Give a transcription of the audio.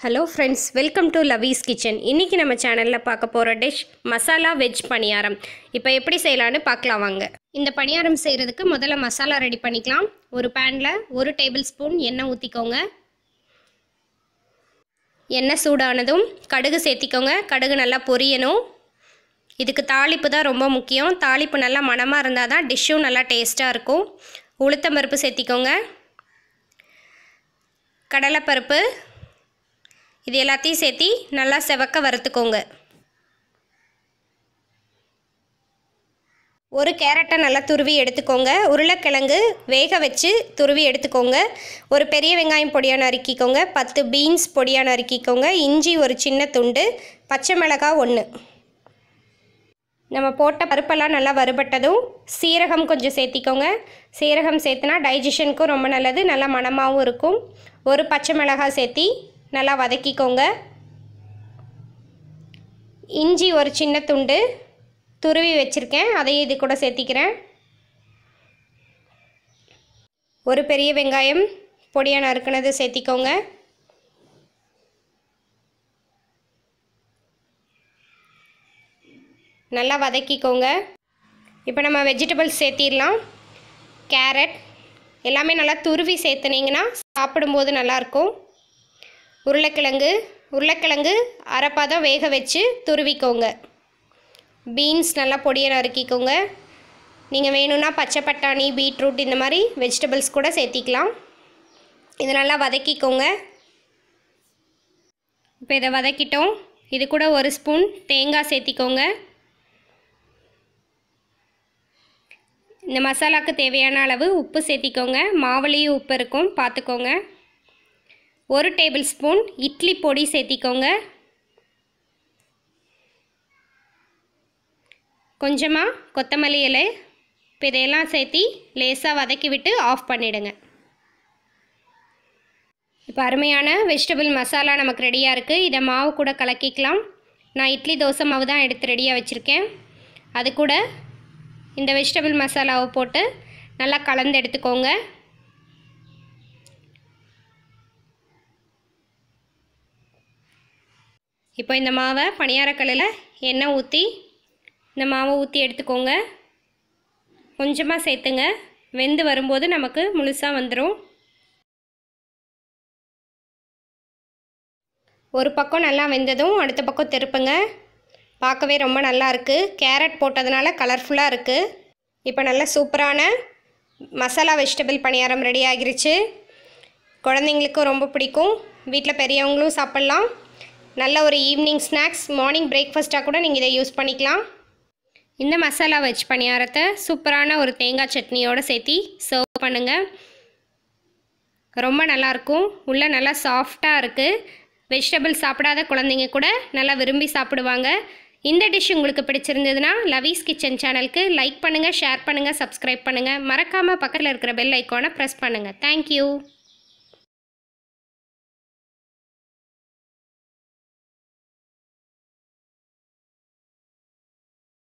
hello friends welcome to Lavi's kitchen இன்றைக்கி நம்ம சேனலில் பார்க்க போகிற டிஷ் மசாலா வெஜ் பணியாரம் இப்போ எப்படி செய்யலான்னு பார்க்கலாம் வாங்க இந்த பணியாரம் செய்கிறதுக்கு முதல்ல மசாலா ரெடி பண்ணிக்கலாம் ஒரு பேனில் ஒரு டேபிள் ஸ்பூன் எண்ணெய் ஊற்றிக்கோங்க எண்ணெய் சூடானதும் கடுகு சேர்த்திக்கோங்க கடுகு நல்லா பொரியணும் இதுக்கு தாளிப்பு தான் ரொம்ப முக்கியம் தாளிப்பு நல்லா மணமாக இருந்தால் தான் டிஷ்ஷும் நல்லா டேஸ்ட்டாக இருக்கும் உளுத்தம்பருப்பு சேர்த்திக்கோங்க கடலைப்பருப்பு இது எல்லாத்தையும் சேர்த்தி நல்லா செவக்க வறுத்துக்கோங்க ஒரு கேரட்டை நல்லா துருவி எடுத்துக்கோங்க உருளைக்கிழங்கு வேக வச்சு துருவி எடுத்துக்கோங்க ஒரு பெரிய வெங்காயம் பொடியாக நறுக்கிக்கோங்க பத்து பீன்ஸ் பொடியாக நறுக்கிக்கோங்க இஞ்சி ஒரு சின்ன துண்டு பச்சை மிளகாய் ஒன்று நம்ம போட்ட பருப்பெல்லாம் நல்லா வறுபட்டதும் சீரகம் கொஞ்சம் சேர்த்திக்கோங்க சீரகம் சேர்த்துனா டைஜஷனுக்கும் ரொம்ப நல்லது நல்லா மணமாகவும் இருக்கும் ஒரு பச்சை மிளகாய் சேர்த்தி நல்லா வதக்கிக்கோங்க இஞ்சி ஒரு சின்ன துண்டு துருவி வச்சுருக்கேன் அதையும் இது கூட சேர்த்திக்கிறேன் ஒரு பெரிய வெங்காயம் பொடியாக நறுக்குனது சேர்த்திக்கோங்க நல்லா வதக்கிக்கோங்க இப்போ நம்ம வெஜிடபிள்ஸ் சேர்த்திடலாம் கேரட் எல்லாமே நல்லா துருவி சேர்த்துனீங்கன்னா சாப்பிடும்போது நல்லாயிருக்கும் உருளைக்கிழங்கு உருளைக்கிழங்கு அரைப்பாதம் வேக வச்சு துருவிக்கோங்க பீன்ஸ் நல்லா பொடியை நறுக்கிக்கோங்க நீங்கள் வேணும்னா பச்சை பட்டாணி பீட்ரூட் இந்த மாதிரி வெஜிடபிள்ஸ் கூட சேர்த்திக்கலாம் இதை நல்லா வதக்கிக்கோங்க இப்போ இதை வதக்கிட்டோம் இது கூட ஒரு ஸ்பூன் தேங்காய் சேர்த்திக்கோங்க இந்த மசாலாவுக்கு தேவையான அளவு உப்பு சேர்த்திக்கோங்க மாவுலேயும் உப்பு இருக்கும் பார்த்துக்கோங்க ஒரு டேபிள் ஸ்பூன் இட்லி பொடி சேர்த்திக்கோங்க கொஞ்சமாக கொத்தமல்லி இலை இப்போ இதையெல்லாம் சேர்த்தி லேசாக வதக்கி விட்டு ஆஃப் பண்ணிவிடுங்க இப்போ அருமையான வெஜிடபிள் மசாலா நமக்கு ரெடியாக இருக்குது இதை மாவு கூட கலக்கிக்கலாம் நான் இட்லி தோசை மாவு தான் எடுத்து ரெடியாக வச்சுருக்கேன் அது கூட இந்த வெஜிடபிள் மசாலாவை போட்டு நல்லா கலந்து எடுத்துக்கோங்க இப்போ இந்த மாவை பணியாரக்கல்லில் எண்ணெய் ஊற்றி இந்த மாவை ஊற்றி எடுத்துக்கோங்க கொஞ்சமாக சேர்த்துங்க வெந்து வரும்போது நமக்கு முழுசாக வந்துடும் ஒரு பக்கம் நல்லா வெந்ததும் அடுத்த பக்கம் திருப்புங்க பார்க்கவே ரொம்ப நல்லா இருக்குது கேரட் போட்டதுனால கலர்ஃபுல்லாக இருக்குது இப்போ நல்ல சூப்பரான மசாலா வெஜிடபிள் பணியாரம் ரெடி ஆகிருச்சு குழந்தைங்களுக்கும் ரொம்ப பிடிக்கும் வீட்டில் பெரியவங்களும் சாப்பிட்லாம் நல்ல ஒரு ஈவினிங் ஸ்நாக்ஸ் மார்னிங் பிரேக்ஃபாஸ்ட்டாக கூட நீங்கள் இதை யூஸ் பண்ணிக்கலாம் இந்த மசாலா வெஜ் பணியாரத்தை சூப்பரான ஒரு தேங்காய் சட்னியோடு சேர்த்தி சர்வ் பண்ணுங்கள் ரொம்ப நல்லாயிருக்கும் உள்ளே நல்லா சாஃப்டாக இருக்குது வெஜிடபிள் சாப்பிடாத குழந்தைங்க கூட நல்லா விரும்பி சாப்பிடுவாங்க இந்த டிஷ் உங்களுக்கு பிடிச்சிருந்ததுன்னா லவீஸ் கிச்சன் சேனலுக்கு லைக் பண்ணுங்கள் ஷேர் பண்ணுங்கள் சப்ஸ்கிரைப் பண்ணுங்கள் மறக்காமல் பக்கத்தில் இருக்கிற பெல் ஐக்கானை ப்ரெஸ் பண்ணுங்கள் தேங்க்யூ